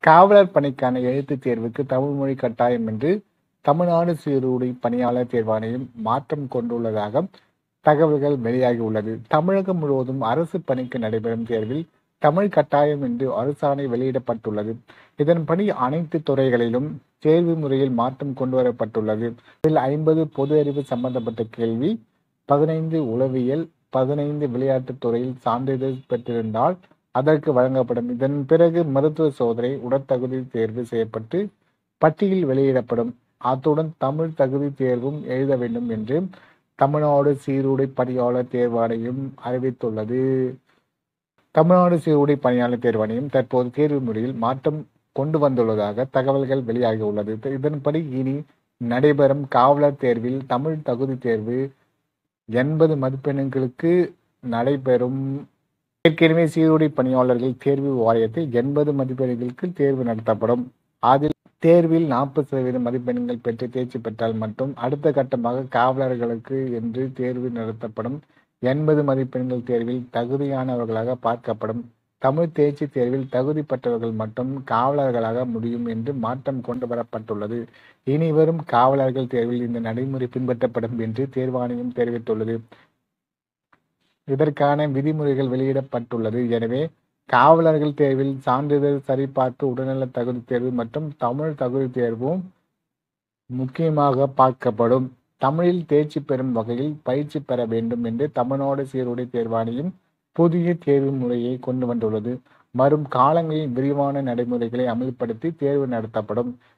காவலர் பணிக்கான எழுத்துத் தேர்வுக்கு தமிழ் மொழி கட்டாயம் என்று தமிழ்நாடு சீருடை பணியாளர் தேர்வாணையம் மாற்றம் கொண்டுள்ளதாக தகவல்கள் வெளியாகியுள்ளது தமிழகம் முழுவதும் அரசு பணிக்கு நடைபெறும் தேர்வில் தமிழ் கட்டாயம் என்று அரசாணை வெளியிடப்பட்டுள்ளது இதன்படி அனைத்து துறைகளிலும் தேர்வு முறையில் மாற்றம் கொண்டு வரப்பட்டுள்ளது இதில் ஐம்பது பொது அறிவு சம்பந்தப்பட்ட கேள்வி பதினைந்து உளவியல் பதினைந்து விளையாட்டுத் துறையில் சான்றிதழ் பெற்றிருந்தால் அதற்கு வழங்கப்படும் இதன் பிறகு மருத்துவ சோதனை உடற்தகுதி தேர்வு செய்யப்பட்டு பட்டியல் வெளியிடப்படும் அத்துடன் தமிழ் தகுதி தேர்வும் எழுத வேண்டும் என்று தமிழ்நாடு சீருடை பணியாளர் தேர்வாணையம் அறிவித்துள்ளது தமிழ்நாடு சீருடை பணியாளர் தேர்வாணையம் தற்போது தேர்வு முறையில் மாற்றம் கொண்டு வந்துள்ளதாக தகவல்கள் வெளியாகியுள்ளது இதன்படி இனி நடைபெறும் காவலர் தேர்வில் தமிழ் தகுதி தேர்வு எண்பது மதிப்பெண்களுக்கு நடைபெறும் ஏற்கனவே சீருடை பணியாளர்கள் தேர்வு வாரியத்தில் எண்பது மதிப்பெண்களுக்கு தேர்வு நடத்தப்படும் அதில் தேர்வில் நாற்பது சதவீத மதிப்பெண்கள் பெற்று தேர்ச்சி பெற்றால் மட்டும் அடுத்த கட்டமாக காவலர்களுக்கு என்று தேர்வு நடத்தப்படும் எண்பது மதிப்பெண்கள் தேர்வில் தகுதியானவர்களாக பார்க்கப்படும் தமிழ் தேர்ச்சி தேர்வில் தகுதி பெற்றவர்கள் மட்டும் காவலர்களாக முடியும் என்று மாற்றம் கொண்டு வரப்பட்டுள்ளது இனி வரும் காவலர்கள் தேர்வில் இந்த நடைமுறை பின்பற்றப்படும் என்று தேர்வாணையம் தெரிவித்துள்ளது இதற்கான விதிமுறைகள் வெளியிடப்பட்டுள்ளது எனவே காவலர்கள் தேர்வில் சான்றிதழ் சரிபார்ப்பு உடல்நல தகுதி தேர்வு மற்றும் தமிழ் தகுதி தேர்வும் முக்கியமாக பார்க்கப்படும் தமிழில் தேர்ச்சி பெறும் வகையில் பயிற்சி பெற வேண்டும் என்று தமிழ்நாடு சீருடை தேர்வாணையம் புதிய தேர்வு முறையை கொண்டு வந்துள்ளது வரும் காலங்களில் விரிவான நடைமுறைகளை அமல்படுத்தி தேர்வு நடத்தப்படும்